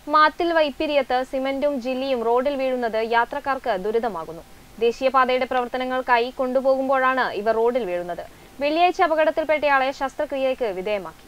മാത്തിൽ വൈപ്പിരിയത്ത് സിമന്റും ജില്ലിയും റോഡിൽ വീഴുന്നത് യാത്രക്കാർക്ക് ദുരിതമാകുന്നു ദേശീയപാതയുടെ പ്രവർത്തനങ്ങൾക്കായി കൊണ്ടുപോകുമ്പോഴാണ് ഇവ റോഡിൽ വീഴുന്നത് വെള്ളിയാഴ്ച അപകടത്തിൽപ്പെട്ടയാളെ ശസ്ത്രക്രിയയ്ക്ക് വിധേയമാക്കി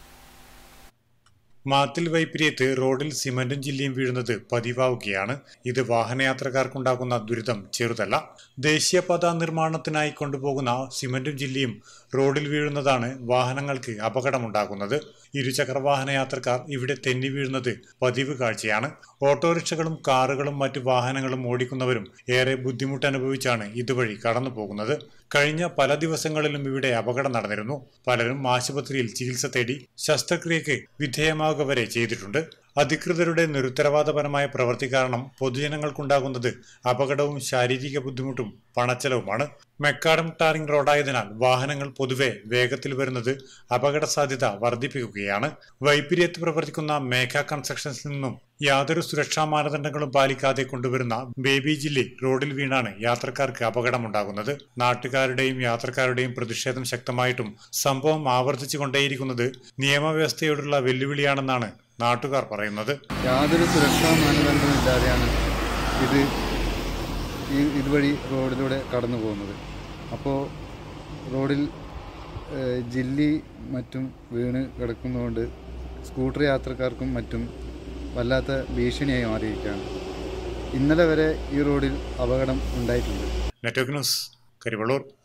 മാത്തിൽ വൈപ്പിരിയത്ത് റോഡിൽ സിമന്റും ജില്ലയും വീഴുന്നത് പതിവാവുകയാണ് ഇത് വാഹനയാത്രക്കാർക്കുണ്ടാക്കുന്ന ദുരിതം ചെറുതല്ല ദേശീയപാത നിർമ്മാണത്തിനായി കൊണ്ടുപോകുന്ന സിമന്റും ജില്ലയും റോഡിൽ വീഴുന്നതാണ് വാഹനങ്ങൾക്ക് അപകടമുണ്ടാകുന്നത് ഇരുചക്ര വാഹന യാത്രക്കാർ ഇവിടെ തെന്നി വീഴുന്നത് പതിവ് കാഴ്ചയാണ് ഓട്ടോറിക്ഷകളും കാറുകളും മറ്റു വാഹനങ്ങളും ഓടിക്കുന്നവരും ഏറെ ബുദ്ധിമുട്ട് അനുഭവിച്ചാണ് ഇതുവഴി കടന്നു പോകുന്നത് കഴിഞ്ഞ പല ദിവസങ്ങളിലും ഇവിടെ അപകടം നടന്നിരുന്നു പലരും ആശുപത്രിയിൽ ചികിത്സ തേടി ശസ്ത്രക്രിയക്ക് വിധേയമാകുക വരെ ചെയ്തിട്ടുണ്ട് അധികൃതരുടെ നിരുത്തരവാദപരമായ പ്രവൃത്തി കാരണം പൊതുജനങ്ങൾക്കുണ്ടാകുന്നത് അപകടവും ശാരീരിക ബുദ്ധിമുട്ടും പണച്ചെലവുമാണ് മെക്കാഡം ടാറിംഗ് റോഡായതിനാൽ വാഹനങ്ങൾ പൊതുവെ വേഗത്തിൽ വരുന്നത് അപകട സാധ്യത വർദ്ധിപ്പിക്കുകയാണ് വൈപ്പിരിയത്ത് പ്രവർത്തിക്കുന്ന മേഘ കൺസ്ട്രക്ഷൻസിൽ നിന്നും യാതൊരു സുരക്ഷാ മാനദണ്ഡങ്ങളും പാലിക്കാതെ കൊണ്ടുവരുന്ന ബേബി ജില്ലി റോഡിൽ വീണാണ് യാത്രക്കാർക്ക് അപകടമുണ്ടാകുന്നത് നാട്ടുകാരുടെയും യാത്രക്കാരുടെയും പ്രതിഷേധം ശക്തമായിട്ടും സംഭവം ആവർത്തിച്ചു കൊണ്ടേയിരിക്കുന്നത് നിയമവ്യവസ്ഥയോടുള്ള വെല്ലുവിളിയാണെന്നാണ് നാട്ടുകാർ പറയുന്നത് യാതൊരു സുരക്ഷാ മാനദണ്ഡമില്ലാതെയാണ് ഇത് ഈ ഇതുവഴി റോഡിലൂടെ കടന്നു പോകുന്നത് അപ്പോൾ റോഡിൽ ഏഹ്, ജില്ലി മറ്റും വീണ് കിടക്കുന്നതുകൊണ്ട് സ്കൂട്ടർ യാത്രക്കാർക്കും മറ്റും വല്ലാത്ത ഭീഷണിയായി മാറിയിരിക്കുകയാണ് ഇന്നലെ വരെ ഈ റോഡിൽ അപകടം ഉണ്ടായിട്ടുണ്ട് നെറ്റ്വർക്ക് ന്യൂസ് കരിവള്ളൂർ